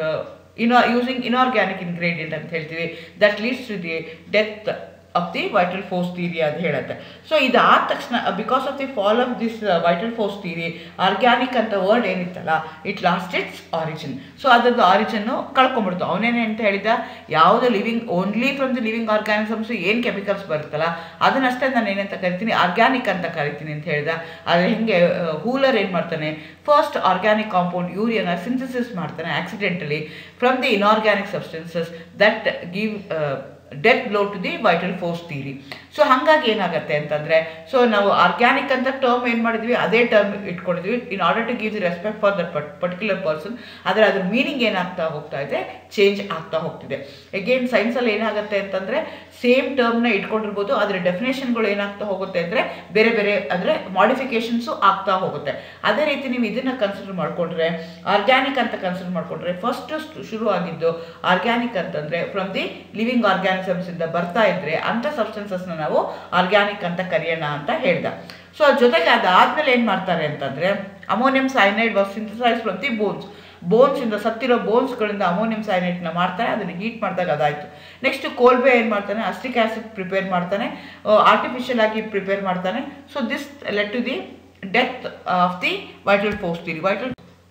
ಇನಾ ಯೂಸಿಂಗ್ ಇನ್ಆರ್ಗ್ಯಾನಿಕ್ ಇನ್ಗ್ರೀಡಿಯಂಟ್ ಅಂತ ಹೇಳ್ತೀವಿ that leads to the death of the vital force theory ಅಂತ ಹೇಳುತ್ತೆ ಸೊ ಇದಾದ ತಕ್ಷಣ because of the fall of this vital force theory organic ಅಂತ word ಏನಿತ್ತಲ್ಲ it lost its origin so ಅದರದ್ದು origin ಕಳ್ಕೊಂಡ್ಬಿಡ್ತು ಅವನೇನೆ ಅಂತ ಹೇಳಿದ ಯಾವುದು living only from the living organisms ಏನು ಕೆಮಿಕಲ್ಸ್ ಬರುತ್ತಲ್ಲ ಅದನ್ನಷ್ಟೇ ನಾನು ಏನಂತ ಕರಿತೀನಿ ಆರ್ಗ್ಯಾನಿಕ್ ಅಂತ ಕರಿತೀನಿ ಅಂತ ಹೇಳಿದ ಆದರೆ ಹಿಂಗೆ ಹೂಲರ್ ಏನು ಮಾಡ್ತಾನೆ ಫಸ್ಟ್ ಆರ್ಗ್ಯಾನಿಕ್ ಕಾಂಪೌಂಡ್ ಯೂರಿಯಾನ ಸಿಂಥಸಿಸ್ ಮಾಡ್ತಾನೆ accidentally from the inorganic substances that give death blow to the vital force theory so ಹಾಗಾಗಿ ಏನಾಗುತ್ತೆ ಅಂತಂದರೆ ಸೊ ನಾವು ಆರ್ಗ್ಯಾನಿಕ್ ಅಂತ ಟರ್ಮ್ ಏನು ಮಾಡಿದ್ವಿ ಅದೇ ಟರ್ಮ್ ಇಟ್ಕೊಂಡಿದ್ವಿ in order to give the respect for that ಪಟ್ ಪರ್ಟಿಕ್ಯುಲರ್ ಪರ್ಸನ್ ಆದರೆ ಅದ್ರ ಮೀನಿಂಗ್ ಏನಾಗ್ತಾ ಹೋಗ್ತಾ ಇದೆ ಚೇಂಜ್ ಆಗ್ತಾ ಹೋಗ್ತಿದೆ ಅಗೇನ್ ಸೈನ್ಸಲ್ಲಿ ಏನಾಗುತ್ತೆ ಅಂತಂದರೆ ಸೇಮ್ ಟರ್ಮ್ನ ಇಟ್ಕೊಂಡಿರ್ಬೋದು ಅದರ ಡೆಫಿನೇಷನ್ಗಳು ಏನಾಗ್ತಾ ಹೋಗುತ್ತೆ ಅಂದರೆ ಬೇರೆ ಬೇರೆ ಅಂದರೆ ಮಾಡಿಫಿಕೇಶನ್ಸು ಆಗ್ತಾ ಹೋಗುತ್ತೆ ಅದೇ ರೀತಿ ನೀವು ಇದನ್ನು ಕನ್ಸಿಡರ್ ಮಾಡಿಕೊಂಡ್ರೆ ಆರ್ಗ್ಯಾನಿಕ್ ಅಂತ ಕನ್ಸಿಡರ್ ಮಾಡಿಕೊಂಡ್ರೆ ಫಸ್ಟ್ ಶುರು ಆಗಿದ್ದು ಆರ್ಗ್ಯಾನಿಕ್ ಅಂತಂದರೆ ಫ್ರಮ್ ದಿ ಲಿವಿಂಗ್ ಆರ್ಗ್ಯಾನಿಸಮ್ಸ್ ಇಂದ ಬರ್ತಾ ಇದ್ರೆ ಅಂಥ ಸಬ್ಸ್ಟೆನ್ಸಸ್ನ ನಾವು ಆರ್ಗ್ಯಾನಿಕ್ ಅಂತ ಕರೆಯೋಣ ಅಂತ ಹೇಳ್ದ ಸೊ ಜೊತೆಗೆ ಅದಾದ್ಮೇಲೆ ಏನು ಮಾಡ್ತಾರೆ ಅಂತಂದರೆ ammonium cyanide was synthesise from the bones ಬೋನ್ಸಿಂದ ಸತ್ತಿರೋ ಬೋನ್ಸ್ಗಳಿಂದ ಅಮೋನಿಯಂ ಸೈನೈಟ್ನ ಮಾಡ್ತಾರೆ ಅದನ್ನು ಹೀಟ್ ಮಾಡಿದಾಗ ಅದಾಯಿತು ನೆಕ್ಸ್ಟ್ ಕೋಲ್ಬೆ ಏನು ಮಾಡ್ತಾನೆ ಅಸ್ಟಿಕ್ ಆ್ಯಸಿಡ್ ಪ್ರಿಪೇರ್ ಮಾಡ್ತಾನೆ ಆರ್ಟಿಫಿಷಿಯಲ್ ಆಗಿ ಪ್ರಿಪೇರ್ ಮಾಡ್ತಾನೆ so this let to the death of the vital force theory vital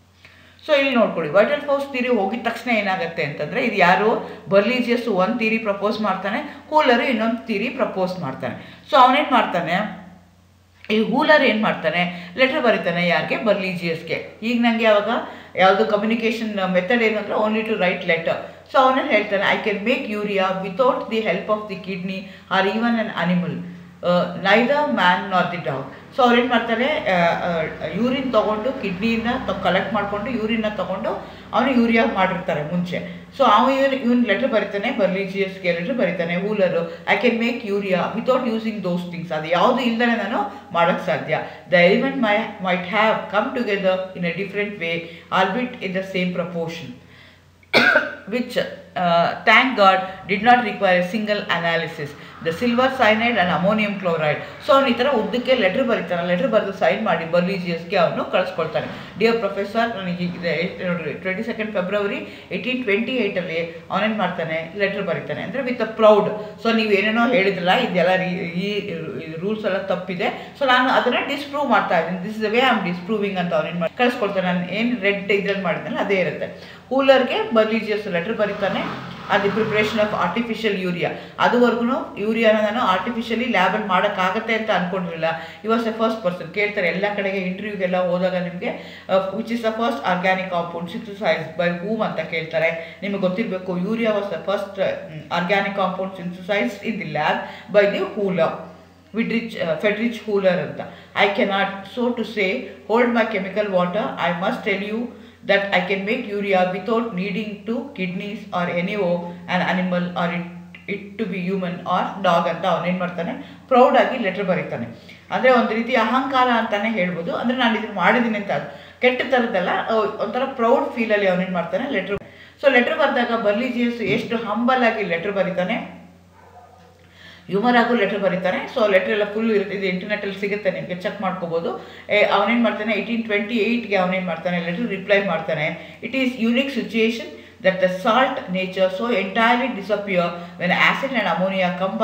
so ಇಲ್ಲಿ ನೋಡ್ಕೊಳ್ಳಿ ವೈಟಲ್ ಫೋರ್ಸ್ ಥಿರಿ ಹೋಗಿದ ತಕ್ಷಣ ಏನಾಗುತ್ತೆ ಅಂತಂದರೆ ಇದು ಯಾರು ಬರ್ಲೀಜಿಯಸ್ ಒಂದು ಥಿರಿ ಪ್ರಪೋಸ್ ಮಾಡ್ತಾನೆ ಹೂಲರು ಇನ್ನೊಂದು ಥಿರಿ ಪ್ರಪೋಸ್ ಮಾಡ್ತಾನೆ ಸೊ ಅವನೇನು ಮಾಡ್ತಾನೆ ಈ ಹೂಲರ್ ಏನು ಮಾಡ್ತಾನೆ ಲೆಟರ್ ಬರೀತಾನೆ ಯಾರಿಗೆ ಬರ್ಲೀಜಿಯಸ್ಗೆ ಈಗ ನನಗೆ ಯಾವಾಗ ಯಾವುದು ಕಮ್ಯುನಿಕೇಷನ್ ಮೆಥಡ್ ಏನು ಅಂದರೆ only to write letter so ಅವನೇನು ಹೇಳ್ತಾನೆ I can make urea without the help of the kidney or even an animal neither man not the dog so ಅವ್ರೇನು ಮಾಡ್ತಾರೆ ಯೂರಿನ್ ತೊಗೊಂಡು ಕಿಡ್ನಿನ ಕಲೆಕ್ಟ್ ಮಾಡಿಕೊಂಡು ಯೂರಿನ್ನ ತೊಗೊಂಡು ಅವನು ಯೂರಿಯಾ ಮಾಡಿರ್ತಾರೆ ಮುಂಚೆ ಸೊ ಅವ ಇವನು ಇವನ್ ಲೆಟರ್ ಬರೀತಾನೆ ಬರ್ಲಿಜಿಯಸ್ಗೆ ಲೆಟರ್ ಬರೀತಾನೆ Wohler I can make urea without using those things ಅದು ಯಾವುದು ಇಲ್ದೇ ನಾನು ಮಾಡೋಕ್ಕೆ ಸಾಧ್ಯ the element my might have come together in a different way albeit in the same proportion which uh, thank God did not require a single analysis. The silver cyanide and ammonium chloride. So ಅವ್ನು ಈ ಥರ ಉದ್ದಕ್ಕೆ letter ಬರೀತಾನೆ letter ಬರೆದು sign ಮಾಡಿ ಬರ್ಲಿಜಿಯಸ್ಗೆ ಅವನು ಕಳಿಸ್ಕೊಳ್ತಾನೆ dear professor ನನಗೆ ಹೀಗಿದೆ ನೋಡ್ರಿ twenty second February eighteen twenty ಏಯ್ಟಲ್ಲಿ ಅವನೇನು ಮಾಡ್ತಾನೆ ಲೆಟ್ರ್ ಬರೀತಾನೆ ಅಂದರೆ ವಿತ್ ಅ ಪ್ರೌಡ್ ಸೊ ನೀವು ಏನೇನೋ ಹೇಳಿದ್ರಲ್ಲ ಇದೆಲ್ಲ ಈ ರೂಲ್ಸ್ ಎಲ್ಲ ತಪ್ಪಿದೆ ಸೊ ನಾನು ಅದನ್ನು ಡಿಸ್ಪ್ರೂವ್ ಮಾಡ್ತಾ ಇದ್ದೀನಿ this is way am disproving ಅಂತ ಅವನೇನು ಮಾಡಿ ಕಳಿಸ್ಕೊಳ್ತಾನೆ ನಾನು ಏನು ರೆಡ್ ಇದ್ರಲ್ಲಿ ಮಾಡಿದ್ನಲ್ಲ ಅದೇ ಇರುತ್ತೆ ಕೂಲರ್ಗೆ ಬರ್ಲಿಜಿಯಸ್ ಲೆಟರ್ ಬರೀತಾನೆ ಅದು ಪ್ರಿಪ್ರೇಷನ್ ಆಫ್ ಆರ್ಟಿಫಿಷಿಯಲ್ ಯೂರಿಯಾ ಅದುವರೆಗೂ ಯೂರಿಯಾನ ನಾನು ಆರ್ಟಿಫಿಷಿಯಲಿ ಲ್ಯಾಬಲ್ಲಿ ಮಾಡೋಕ್ಕಾಗತ್ತೆ ಅಂತ ಅಂದ್ಕೊಂಡಿರಲಿಲ್ಲ ಈ ವಾಸ್ ಎ ಫಸ್ಟ್ ಪರ್ಸನ್ ಕೇಳ್ತಾರೆ ಎಲ್ಲ ಕಡೆಗೆ ಇಂಟರ್ವ್ಯೂಗೆಲ್ಲ ಹೋದಾಗ ನಿಮಗೆ which is the first organic compound synthesise by whom ಅಂತ ಕೇಳ್ತಾರೆ ನಿಮಗೆ ಗೊತ್ತಿರಬೇಕು urea was the first organic compound synthesise in the lab by the Wohler ವಿಡ್ರಿಚ್ ಫೆಡ್ರಿಚ್ ಹೂಲರ್ ಅಂತ I cannot so to say hold my chemical water I must tell you that I can make urea without needing to kidneys or any o an animal or it it to be human or dog ಅಂತ ಅವನೇನು ಮಾಡ್ತಾನೆ ಪ್ರೌಡಾಗಿ letter ಬರೀತಾನೆ ಅಂದರೆ ಒಂದು ರೀತಿ ಅಹಂಕಾರ ಅಂತಾನೆ ಹೇಳ್ಬೋದು ಅಂದರೆ ನಾನು ಇದನ್ನು ಮಾಡಿದ್ದೀನಿ ಅಂತ ಕೆಟ್ಟ ಥರದ್ದಲ್ಲ ಒಂಥರ ಪ್ರೌಡ್ ಫೀಲಲ್ಲಿ ಅವನೇನು ಮಾಡ್ತಾನೆ ಲೆಟ್ರ್ ಸೊ ಲೆಟ್ರ್ ಬರೆದಾಗ ಬರ್ಲಿಜಿಯಸ್ ಎಷ್ಟು ಹಂಬಲ್ ಆಗಿ ಲೆಟ್ರ್ ಬರೀತಾನೆ ಹ್ಯೂಮರ್ ಆಗು ಲೆಟರ್ ಬರೀತಾನೆ ಸೊ ಲೆಟರ್ ಎಲ್ಲ ಫುಲ್ ಇರುತ್ತೆ ಇದು ಇಂಟರ್ನೆಟಲ್ಲಿ ಸಿಗುತ್ತೆ ನಿಮಗೆ ಚೆಕ್ ಮಾಡ್ಕೋಬೋದು ಅವನೇನು ಮಾಡ್ತಾನೆ ಏಯ್ಟೀನ್ ಟ್ವೆಂಟಿ ಏಯ್ಟ್ಗೆ ಅವನೇನು ಮಾಡ್ತಾನೆ ಲೆಟರ್ ರಿಪ್ಲೈ ಮಾಡ್ತಾನೆ it is unique situation that the salt nature so entirely disappear when acid and ammonia combine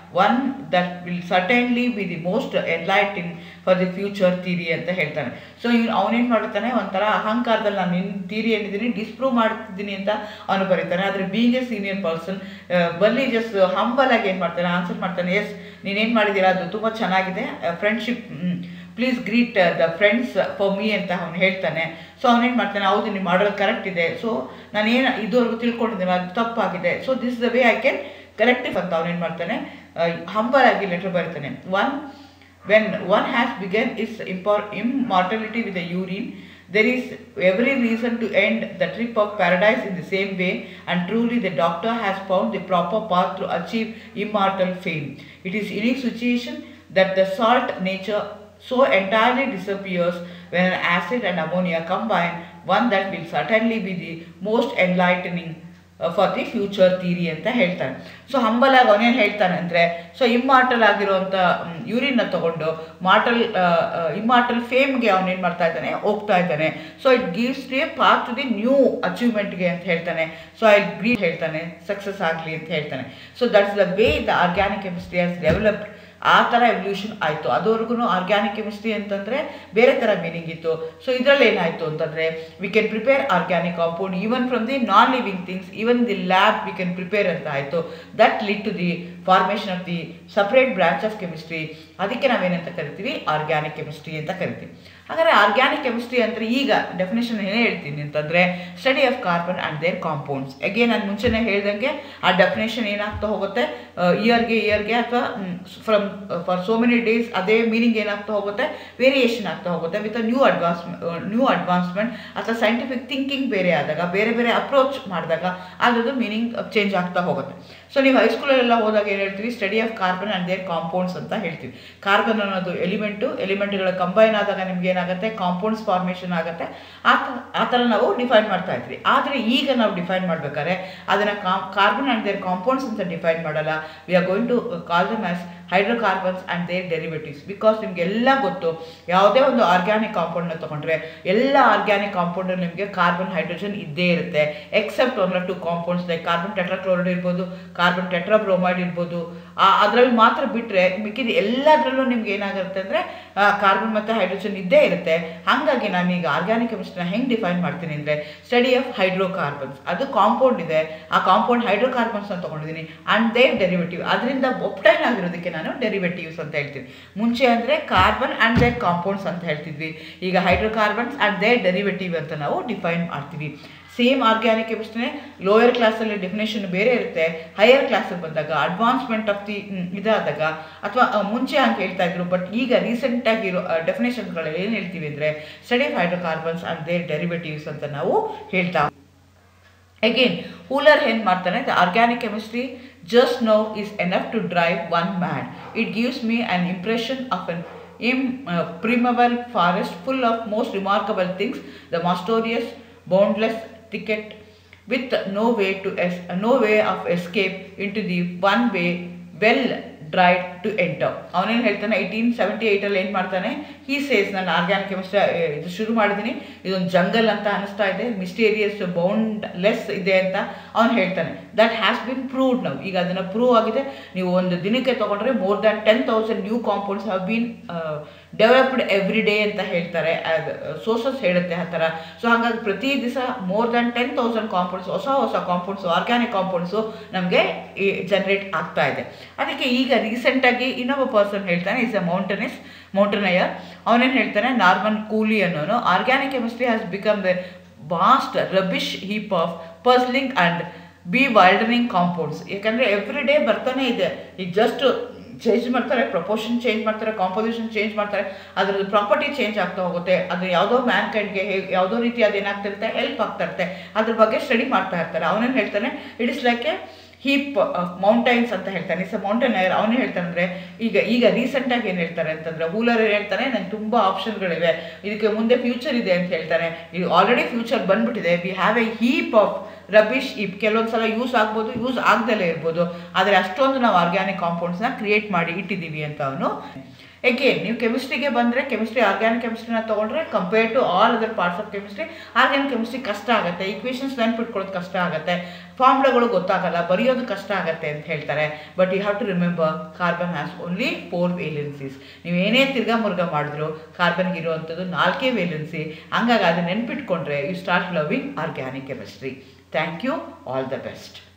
one that will certainly be the most enlightening for the future theory ಅಂತ ಹೇಳ್ತಾನೆ so ಇವ್ನು ಅವನೇನು ಮಾಡ್ತಾನೆ ಒಂಥರ ಅಹಂಕಾರದಲ್ಲಿ ನಾನು ನಿನ್ನ theory ಏನಿದ್ದೀನಿ disprove ಮಾಡ್ತಿದ್ದೀನಿ ಅಂತ ಅವನು ಬರೀತಾನೆ ಆದರೆ ಬೀಂಗ್ ಎ ಸೀನಿಯರ್ ಪರ್ಸನ್ ಬಲ್ಲಿ ಜಸ್ಟ್ ಹಂಬಲ್ ಆಗಿ ಏನು ಮಾಡ್ತಾನೆ ಆನ್ಸರ್ ಮಾಡ್ತಾನೆ ಎಸ್ ನೀನೇನು ಮಾಡಿದ್ದೀರಾ ಅದು ತುಂಬ ಚೆನ್ನಾಗಿದೆ friendship please greet the friends for me ಅಂತ ಅವನು ಹೇಳ್ತಾನೆ ಸೊ ಅವನೇನು ಮಾಡ್ತಾನೆ ಹೌದು ನೀವು ಮಾಡೋದು ಕರೆಕ್ಟ್ ಇದೆ ಸೊ ನಾನೇನು ಇದುವರೆಗೂ ತಿಳ್ಕೊಂಡಿದ್ದೀನಿ ಅದು ತಪ್ಪಾಗಿದೆ so this the way I can corrective ಅಂತ ಅವನೇನು ಮಾಡ್ತಾನೆ ಹಂಬಲ್ ಆಗಿ ಲೆಟರ್ ಬರೀತಾನೆ one when one has begun its impor- immortality with the urine, there is every reason to end the trip of paradise in the same way, and truly the doctor has found the proper path to achieve immortal fame. It is unique situation that the salt nature so entirely disappears when an acid and ammonia combine, one that will certainly be the most enlightening for the future theory ಅಂತ ಹೇಳ್ತಾನೆ so ಹಂಬಲಾಗಿ ಅವನೇನು ಹೇಳ್ತಾನೆ ಅಂದರೆ so immortal ಆಗಿರುವಂಥ ಯೂರಿನ್ನ ತಗೊಂಡು mortal immortal ಫೇಮ್ಗೆ ಅವನೇನು ಮಾಡ್ತಾ ಇದ್ದಾನೆ ಹೋಗ್ತಾ ಇದ್ದಾನೆ so it gives the path to the new ಅಚೀವ್ಮೆಂಟ್ಗೆ ಅಂತ ಹೇಳ್ತಾನೆ ಸೊ ಐ ಗ್ರೀ ಹೇಳ್ತಾನೆ ಸಕ್ಸಸ್ ಆಗಲಿ ಅಂತ ಹೇಳ್ತಾನೆ so that's the way the organic chemistry has developed ಆ ಥರ ಎವಲ್ಯೂಷನ್ ಆಯಿತು ಅದುವರೆಗೂ ಆರ್ಗ್ಯಾನಿಕ್ ಕೆಮಿಸ್ಟ್ರಿ ಅಂತಂದರೆ ಬೇರೆ ಥರ ಮೀನಿಂಗ್ ಇತ್ತು ಸೊ ಇದರಲ್ಲಿ ಏನಾಯಿತು ಅಂತಂದರೆ we can prepare organic compound even from the non living things even the lab we can prepare ಅಂತ ಆಯಿತು that led to the formation of the separate branch of chemistry ಅದಕ್ಕೆ ನಾವೇನಂತ ಕರಿತೀವಿ ಆರ್ಗ್ಯಾನಿಕ್ ಕೆಮಿಸ್ಟ್ರಿ ಅಂತ ಕರಿತೀವಿ ಹಾಗಾದರೆ ಆರ್ಗ್ಯಾನಿಕ್ ಕೆಮಿಸ್ಟ್ರಿ ಅಂದರೆ ಈಗ ಡೆಫಿನೇಷನ್ ಏನೇ ಹೇಳ್ತೀನಿ ಅಂತಂದರೆ study of carbon and their compounds ಅಗೇ ನಾನು ಮುಂಚೆನೇ ಹೇಳ್ದಂಗೆ ಆ ಡೆಫಿನೇಷನ್ ಏನಾಗ್ತಾ ಹೋಗುತ್ತೆ ಇಯರ್ಗೆ ಇಯರ್ಗೆ ಅಥವಾ from for so many days ಅದೇ ಮೀನಿಂಗ್ ಏನಾಗ್ತಾ ಹೋಗುತ್ತೆ ವೇರಿಯೇಷನ್ ಆಗ್ತಾ ಹೋಗುತ್ತೆ with a new advance new advancement ಅಥವಾ ಸೈಂಟಿಫಿಕ್ ಥಿಂಕಿಂಗ್ ಬೇರೆ ಆದಾಗ ಬೇರೆ ಬೇರೆ ಅಪ್ರೋಚ್ ಮಾಡಿದಾಗ ಅದ್ರದ್ದು ಮೀನಿಂಗ್ ಚೇಂಜ್ ಆಗ್ತಾ ಹೋಗುತ್ತೆ ಸೊ ನೀವು ಹೈಸ್ಕೂಲಲ್ಲೆಲ್ಲ ಹೋದಾಗ ಏನು ಹೇಳ್ತೀವಿ study of carbon and their compounds ಅಂತ ಹೇಳ್ತೀವಿ ಕಾರ್ಬನ್ ಅನ್ನೋದು ಎಲಿಮೆಂಟು ಎಲಿಮೆಂಟ್ಗಳ ಕಂಬೈನ್ ಆದಾಗ ನಿಮ್ಗೆ ಏನಾಗುತ್ತೆ ಕಾಂಪೌಂಡ್ಸ್ ಫಾರ್ಮೇಷನ್ ಆಗುತ್ತೆ ಆ ತ- ಆ ಥರ ನಾವು ಡಿಫೈನ್ ಮಾಡ್ತಾ ಇದ್ವಿ ಆದರೆ ಈಗ ನಾವು ಡಿಫೈನ್ ಮಾಡ್ಬೇಕಾದ್ರೆ ಅದನ್ನು ಕಾರ್ಬನ್ ಆ್ಯಂಡ್ ದೇರ್ ಕಾಂಪೌಂಡ್ಸ್ ಅಂತ ಡಿಫೈನ್ ಮಾಡಲ್ಲ we are going to call them as hydrocarbons and their derivatives because ನಿಮಗೆಲ್ಲ ಗೊತ್ತು ಯಾವುದೇ ಒಂದು ಆರ್ಗ್ಯಾನಿಕ್ ಕಾಂಪೌಂಡ್ನ ತೊಗೊಂಡ್ರೆ ಎಲ್ಲ ಆರ್ಗ್ಯಾನಿಕ್ ಕಾಂಪೌಂಡ್ ನಿಮಗೆ ಕಾರ್ಬನ್ ಹೈಡ್ರೋಜನ್ ಇದ್ದೇ ಇರುತ್ತೆ except one two compounds like carbon tetrachloride ಇರ್ಬೋದು ಕಾರ್ಬನ್ ಟೆಟ್ರಾಬ್ರೋಮೈಡ್ ಇರ್ಬೋದು ಅದರಲ್ಲಿ ಮಾತ್ರ ಬಿಟ್ಟರೆ ಮಿಕ್ಕಿದ ಎಲ್ಲದರಲ್ಲೂ ನಿಮ್ಗೆ ಏನಾಗುತ್ತೆ ಅಂದರೆ ಕಾರ್ಬನ್ ಮತ್ತು ಹೈಡ್ರೋಜನ್ ಇದ್ದೇ ಇರುತ್ತೆ ಹಾಗಾಗಿ ನಾನು ಈಗ ಆರ್ಗ್ಯಾನಿಕ್ ಕೆಮಿಸ್ಟ್ರಿನ ಹೆಂಗೆ ಡಿಫೈನ್ ಮಾಡ್ತೀನಿ ಅಂದರೆ ಸ್ಟಡಿ ಆಫ್ ಹೈಡ್ರೋಕಾರ್ಬನ್ಸ್ ಅದು ಕಾಂಪೌಂಡ್ ಇದೆ ಆ ಕಾಂಪೌಂಡ್ ಹೈಡ್ರೋಕಾರ್ಬನ್ಸ್ ಅಂತ ತೊಗೊಂಡಿದ್ದೀನಿ ಆ್ಯಂಡ್ ದೇರ್ ಡೆರಿವೇಟಿವ್ ಅದರಿಂದ ಒಪ್ಟೈನ್ ಆಗಿರೋದಕ್ಕೆ ನಾನು ಡೆರಿವೇಟಿವ್ಸ್ ಅಂತ ಹೇಳ್ತೀನಿ ಮುಂಚೆ ಅಂದರೆ ಕಾರ್ಬನ್ ಆ್ಯಂಡ್ ದೇರ್ ಕಾಂಪೌಂಡ್ಸ್ ಅಂತ ಹೇಳ್ತಿದ್ವಿ ಈಗ ಹೈಡ್ರೋಕಾರ್ಬನ್ಸ್ ಆ್ಯಂಡ್ ದೇರ್ ಡೆರಿವೇಟಿವ್ ಅಂತ ನಾವು ಡಿಫೈನ್ ಮಾಡ್ತೀವಿ ಸೇಮ್ ಆರ್ಗ್ಯಾನಿಕ್ ಕೆಮಿಸ್ಟ್ರಿನೇ ಲೋಯರ್ ಕ್ಲಾಸಲ್ಲಿ ಡೆಫಿನೇಷನ್ ಬೇರೆ ಇರುತ್ತೆ ಹೈಯರ್ ಕ್ಲಾಸಿಗೆ ಬಂದಾಗ ಅಡ್ವಾನ್ಸ್ಮೆಂಟ್ ಆಫ್ ದಿ ಇದಾದಾಗ ಅಥವಾ ಮುಂಚೆ ಹಂಗೆ ಹೇಳ್ತಾ ಇದ್ರು ಬಟ್ ಈಗ ರೀಸೆಂಟಾಗಿರೋ ಡೆಫಿನೇಷನ್ಗಳಲ್ಲಿ ಏನು ಹೇಳ್ತೀವಿ ಅಂದರೆ study of hydrocarbons and their derivatives ಅಂತ ನಾವು ಹೇಳ್ತಾ ಅಗೇನ್ ಹೂಲರ್ ಏನು ಮಾಡ್ತಾನೆ the organic chemistry just now is enough to drive one mad it gives me an impression of an imprimeval forest full of most remarkable things the mysterious boundless thicket with no way to es- no way of escape into the one way well dread to enter ಅವನೇನು ಹೇಳ್ತಾನೆ eighteen seventy ಏಯ್ಟಲ್ಲಿ ಏನು ಮಾಡ್ತಾನೆ he says ನಾನು organic chemistry ಇದು ಶುರು ಮಾಡಿದ್ದೀನಿ ಇದೊಂದು ಜಂಗಲ್ ಅಂತ ಅನಿಸ್ತಾ ಇದೆ ಮಿಸ್ಟೀರಿಯಸ್ ಬೌಂಡ್ ಲೆಸ್ ಇದೆ ಅಂತ ಅವನು ಹೇಳ್ತಾನೆ ದಟ್ ಹ್ಯಾಸ್ ಬಿನ್ ಪ್ರೂವ್ಡ್ ನಾವು ಈಗ ಅದನ್ನು ಪ್ರೂವ್ ಆಗಿದೆ ನೀವು ಒಂದು ದಿನಕ್ಕೆ ತೊಗೊಂಡ್ರೆ more than ten thousand new compounds have been developed every day ಅಂತ ಹೇಳ್ತಾರೆ ಸೋರ್ಸಸ್ ಹೇಳುತ್ತೆ ಆ ಥರ ಸೊ ಹಾಗಾಗಿ ಪ್ರತಿ ದಿವಸ more than ten thousand compounds ಹೊಸ ಹೊಸ ಕಾಂಪೌಂಡ್ಸು ಆರ್ಗ್ಯಾನಿಕ್ ಕಾಂಪೌಂಡ್ಸು ನಮಗೆ ಜನರೇಟ್ ಆಗ್ತಾ ಇದೆ ಅದಕ್ಕೆ ಈಗ ರೀಸೆಂಟಾಗಿ ಇನ್ನೊಬ್ಬ ಪರ್ಸನ್ ಹೇಳ್ತಾನೆ ಇಸ್ ಅ ಮೌಂಟನಿಸ್ ಮೌಂಟನಯರ್ ಅವನೇನು ಹೇಳ್ತಾನೆ ನಾರ್ಮನ್ ಕೂಲಿ ಅನ್ನೋನು organic chemistry has become the vast rubbish heap of puzzling and bewildering compounds ಯಾಕಂದರೆ ಎವ್ರಿ ಡೇ ಬರ್ತಾನೆ ಇದೆ ಈಗ ಜಸ್ಟ್ ಚೇಂಜ್ ಮಾಡ್ತಾರೆ ಪ್ರಪೋರ್ಷನ್ ಚೇಂಜ್ ಮಾಡ್ತಾರೆ ಕಾಂಪೋಸಿಷನ್ ಚೇಂಜ್ ಮಾಡ್ತಾರೆ ಅದರದ್ದು ಪ್ರಾಪರ್ಟಿ ಚೇಂಜ್ ಆಗ್ತಾ ಹೋಗುತ್ತೆ ಅದು ಯಾವುದೋ ಮ್ಯಾನ್ ಕೈಂಡ್ಗೆ ಹೇಗೆ ಯಾವುದೋ ರೀತಿ ಅದು ಏನಾಗ್ತಿರುತ್ತೆ ಹೆಲ್ಪ್ ಆಗ್ತಾ ಇರುತ್ತೆ ಅದ್ರ ಬಗ್ಗೆ ಸ್ಟಡಿ ಮಾಡ್ತಾ ಇರ್ತಾರೆ ಅವನೇನು ಹೇಳ್ತಾನೆ it is like a heap mountains ಅಂತ ಹೇಳ್ತಾನೆ ಇಸ್ ಅ ಮೌಂಟೈನರ್ ಅವನೇ ಹೇಳ್ತಾನೆ ಅಂದರೆ ಈಗ ಈಗ ರೀಸೆಂಟಾಗಿ ಏನು ಹೇಳ್ತಾರೆ ಅಂತಂದರೆ ಹೂಲರ್ ಏನು ಹೇಳ್ತಾನೆ ನಂಗೆ ತುಂಬ ಆಪ್ಷನ್ಗಳಿವೆ ಇದಕ್ಕೆ ಮುಂದೆ ಫ್ಯೂಚರ್ ಇದೆ ಅಂತ ಹೇಳ್ತಾನೆ ಇದು ಆಲ್ರೆಡಿ ಫ್ಯೂಚರ್ ಬಂದ್ಬಿಟ್ಟಿದೆ we have a heap of rubbish ಇಪ್ ಕೆಲವೊಂದು ಸಲ ಯೂಸ್ ಆಗ್ಬೋದು ಯೂಸ್ ಆಗ್ದಲೇ ಇರ್ಬೋದು ಆದರೆ ಅಷ್ಟೊಂದು ನಾವು ಆರ್ಗ್ಯಾನಿಕ್ ಕಾಂಪೌಂಡ್ಸ್ನ ಕ್ರಿಯೇಟ್ ಮಾಡಿ ಇಟ್ಟಿದ್ದೀವಿ ಅಂತ ಅವನು ಎಗೇನ್ ನೀವು ಕೆಮಿಸ್ಟ್ರಿಗೆ ಬಂದರೆ ಕೆಮಿಸ್ಟ್ರಿ ಆರ್ಗ್ಯಾನಿಕ್ ಕೆಮಿಸ್ಟ್ರಿನ ತೊಗೊಂಡ್ರೆ compare to all other parts of chemistry organic chemistry ಕಷ್ಟ ಆಗುತ್ತೆ ಈಕ್ವೇಷನ್ಸ್ ನೆನ್ಪಿಟ್ಕೊಳ್ಳೋದು ಕಷ್ಟ ಆಗುತ್ತೆ ಫಾರ್ಮ್ಲಗಳು ಗೊತ್ತಾಗಲ್ಲ ಬರೆಯೋದು ಕಷ್ಟ ಆಗುತ್ತೆ ಅಂತ ಹೇಳ್ತಾರೆ but you have to remember carbon has only four valencies ನೀವು ಏನೇ ತಿರ್ಗಾ ಮುರ್ಗ ಮಾಡಿದ್ರು ಕಾರ್ಬನ್ಗೆ ಇರುವಂಥದ್ದು ನಾಲ್ಕೇ ವೇಲೆನ್ಸಿ ಹಂಗಾಗಿ ಅದನ್ನ ನೆನ್ಪಿಟ್ಕೊಂಡ್ರೆ you start loving organic chemistry thank you all the best